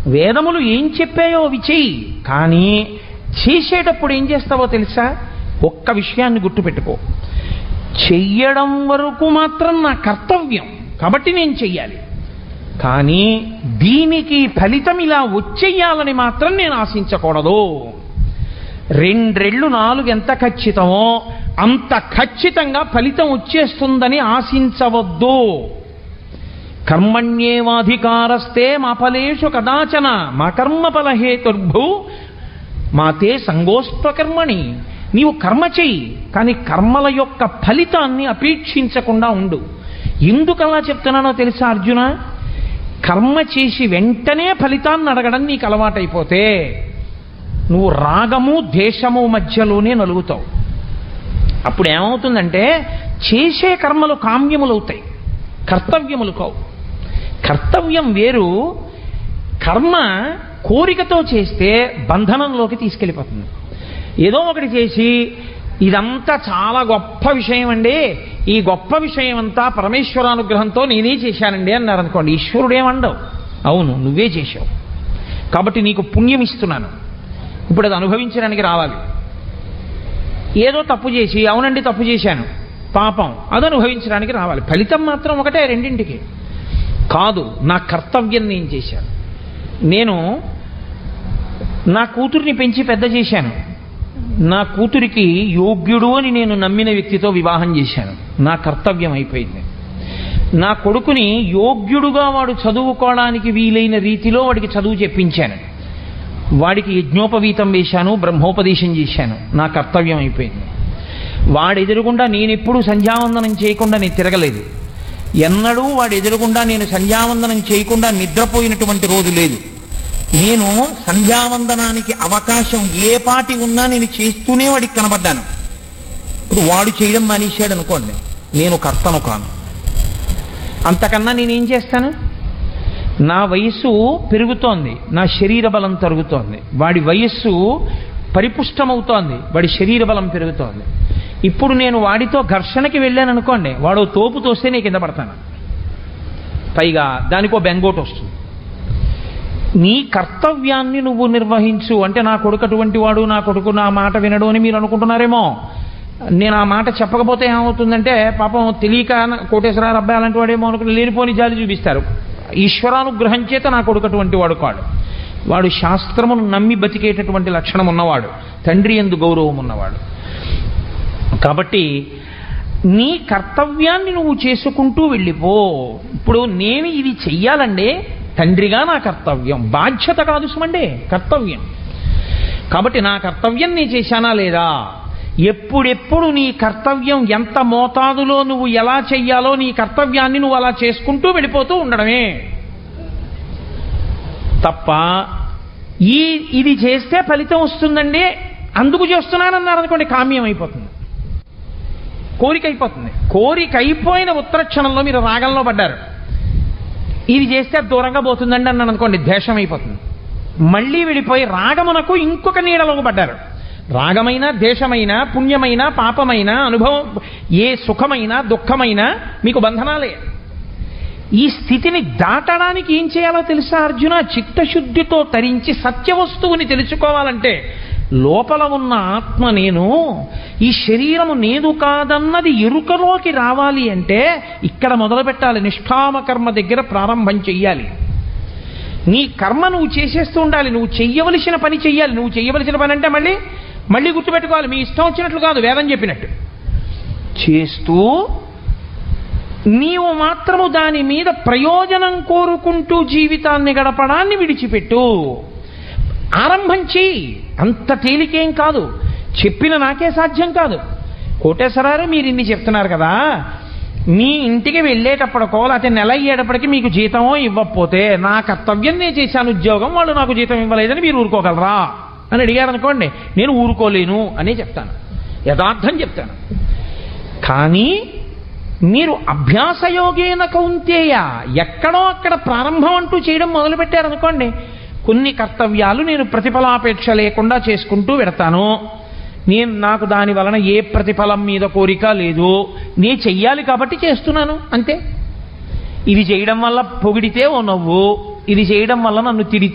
వేదములు ఏం చెప్పాయో అవి చెయ్యి కానీ చేసేటప్పుడు ఏం చేస్తావో తెలుసా ఒక్క విషయాన్ని గుర్తుపెట్టుకో చెయ్యడం వరకు మాత్రం నా కర్తవ్యం కాబట్టి నేను చెయ్యాలి కానీ దీనికి ఫలితం ఇలా వచ్చేయాలని మాత్రం నేను ఆశించకూడదు రెండ్రెళ్ళు నాలుగు ఎంత ఖచ్చితమో అంత ఖచ్చితంగా ఫలితం వచ్చేస్తుందని ఆశించవద్దు కర్మణ్యేవాధికారస్తే మా ఫలేషు కదాచన మా కర్మఫల హేతుర్భు మాతే సంగోస్త్వకర్మణి నీవు కర్మ చెయ్యి కానీ కర్మల యొక్క ఫలితాన్ని అపేక్షించకుండా ఉండు ఎందుకు అలా చెప్తున్నానో తెలుసా అర్జున కర్మ చేసి వెంటనే ఫలితాన్ని అడగడం నీకు అలవాటైపోతే నువ్వు రాగము దేశము మధ్యలోనే నలుగుతావు అప్పుడు ఏమవుతుందంటే చేసే కర్మలు కామ్యములవుతాయి కర్తవ్యములు కావు కర్తవ్యం వేరు కర్మ కోరికతో చేస్తే బంధనంలోకి తీసుకెళ్ళిపోతుంది ఏదో ఒకటి చేసి ఇదంతా చాలా గొప్ప విషయం అండి ఈ గొప్ప విషయం అంతా పరమేశ్వరానుగ్రహంతో నేనే చేశానండి అన్నారు అనుకోండి ఈశ్వరుడు ఏమండవు అవును నువ్వే చేశావు కాబట్టి నీకు పుణ్యం ఇస్తున్నాను ఇప్పుడు అది అనుభవించడానికి రావాలి ఏదో తప్పు చేసి అవునండి తప్పు చేశాను పాపం అది అనుభవించడానికి రావాలి ఫలితం మాత్రం ఒకటే రెండింటికి కాదు నా కర్తవ్యం నేను చేశాను నేను నా కూతుర్ని పెంచి పెద్ద చేశాను నా కూతురికి యోగ్యుడు అని నేను నమ్మిన వ్యక్తితో వివాహం చేశాను నా కర్తవ్యం అయిపోయింది నా కొడుకుని యోగ్యుడుగా వాడు చదువుకోవడానికి వీలైన రీతిలో వాడికి చదువు చెప్పించాను వాడికి యజ్ఞోపవీతం వేశాను బ్రహ్మోపదేశం చేశాను నా కర్తవ్యం అయిపోయింది వాడు ఎదురుగుండా నేను ఎప్పుడు సంధ్యావందనం చేయకుండా నేను తిరగలేదు ఎన్నడూ వాడు ఎదురుగుండా నేను సంధ్యావందనం చేయకుండా నిద్రపోయినటువంటి రోజు లేదు నేను సంధ్యావందనానికి అవకాశం ఏ పాటి ఉన్నా నేను చేస్తూనే వాడికి కనబడ్డాను ఇప్పుడు వాడు చేయడం మానేశాడు అనుకోండి నేను కర్తను కాను అంతకన్నా నేనేం చేస్తాను నా వయస్సు పెరుగుతోంది నా శరీర బలం తరుగుతోంది వాడి వయస్సు పరిపుష్టమవుతోంది వాడి శరీర బలం పెరుగుతోంది ఇప్పుడు నేను వాడితో ఘర్షణకి వెళ్ళాను అనుకోండి వాడు తోపు తోస్తే నేను కింద పడతాను పైగా దానికో బెంగోట్ వస్తుంది నీ కర్తవ్యాన్ని నువ్వు నిర్వహించు అంటే నా కొడుకు అటువంటి వాడు నా కొడుకు నా మాట వినడు అని మీరు అనుకుంటున్నారేమో నేను ఆ మాట చెప్పకపోతే ఏమవుతుందంటే పాపం తెలియక కోటేశ్వరరావు అబ్బాయి అలాంటి వాడేమో అనుకుని లేనిపోని జాలి చూపిస్తారు ఈశ్వరానుగ్రహం చేత నా కొడుకు అటువంటి వాడు కాడు వాడు శాస్త్రమును నమ్మి బతికేటటువంటి లక్షణం ఉన్నవాడు తండ్రి ఎందు గౌరవం ఉన్నవాడు కాబట్టి నీ కర్తవ్యాన్ని నువ్వు చేసుకుంటూ వెళ్ళిపో ఇప్పుడు నేను ఇది చెయ్యాలంటే తండ్రిగా నా కర్తవ్యం బాధ్యత కాదు సుమండే కర్తవ్యం కాబట్టి నా కర్తవ్యం నీ చేశానా లేదా ఎప్పుడెప్పుడు నీ కర్తవ్యం ఎంత మోతాదులో నువ్వు ఎలా చెయ్యాలో నీ కర్తవ్యాన్ని నువ్వు అలా చేసుకుంటూ వెళ్ళిపోతూ ఉండడమే తప్ప ఈ ఇది చేస్తే ఫలితం వస్తుందండి అందుకు చేస్తున్నానన్నారు అనుకోండి కామ్యం అయిపోతుంది కోరిక అయిపోతుంది కోరిక అయిపోయిన ఉత్తర క్షణంలో మీరు రాగంలో పడ్డారు ఇది చేస్తే అది దూరంగా పోతుందండి అన్నాను అనుకోండి ద్వేషం అయిపోతుంది మళ్ళీ వెళ్ళిపోయి రాగమునకు ఇంకొక నీడలోకి పడ్డారు రాగమైన దేశమైన పుణ్యమైన పాపమైన అనుభవం ఏ సుఖమైన దుఃఖమైన మీకు బంధనాలే ఈ స్థితిని దాటడానికి ఏం చేయాలో తెలుసా అర్జున చిత్తశుద్ధితో తరించి సత్య వస్తువుని తెలుసుకోవాలంటే లోపల ఉన్న ఆత్మ నేను ఈ శరీరము నేను కాదన్నది ఎరుకలోకి రావాలి అంటే ఇక్కడ మొదలు పెట్టాలి నిష్కామ కర్మ దగ్గర ప్రారంభం చెయ్యాలి నీ కర్మ నువ్వు చేసేస్తూ ఉండాలి నువ్వు చెయ్యవలసిన పని చెయ్యాలి నువ్వు చెయ్యవలసిన పని అంటే మళ్ళీ మళ్ళీ గుర్తుపెట్టుకోవాలి మీ ఇష్టం వచ్చినట్లు కాదు వేదం చెప్పినట్టు చేస్తూ నీవు మాత్రము దాని మీద ప్రయోజనం కోరుకుంటూ జీవితాన్ని గడపడాన్ని విడిచిపెట్టు ఆరంభం చెయ్యి అంత తేలికేం కాదు చెప్పిన నాకే సాధ్యం కాదు కోటేశ్వరారు మీరు ఇన్ని చెప్తున్నారు కదా మీ ఇంటికి వెళ్ళేటప్పటికో లేకపోతే నెల అయ్యేటప్పటికి మీకు జీతమో ఇవ్వకపోతే నా కర్తవ్యం నేను చేశాను ఉద్యోగం వాళ్ళు నాకు జీతం ఇవ్వలేదని మీరు ఊరుకోగలరా అని అడిగారు అనుకోండి నేను ఊరుకోలేను అనే చెప్తాను యథార్థం చెప్తాను కానీ మీరు అభ్యాసయోగేన కౌంతేయ ఎక్కడో అక్కడ ప్రారంభం అంటూ చేయడం మొదలుపెట్టారనుకోండి కొన్ని కర్తవ్యాలు నేను ప్రతిఫలాపేక్ష లేకుండా చేసుకుంటూ పెడతాను నేను నాకు దాని వలన ఏ ప్రతిఫలం మీద కోరిక లేదు నే చెయ్యాలి కాబట్టి చేస్తున్నాను అంతే ఇది చేయడం వల్ల పొగిడితే ఓ నవ్వు ఇది చేయడం వల్ల నన్ను తిడితే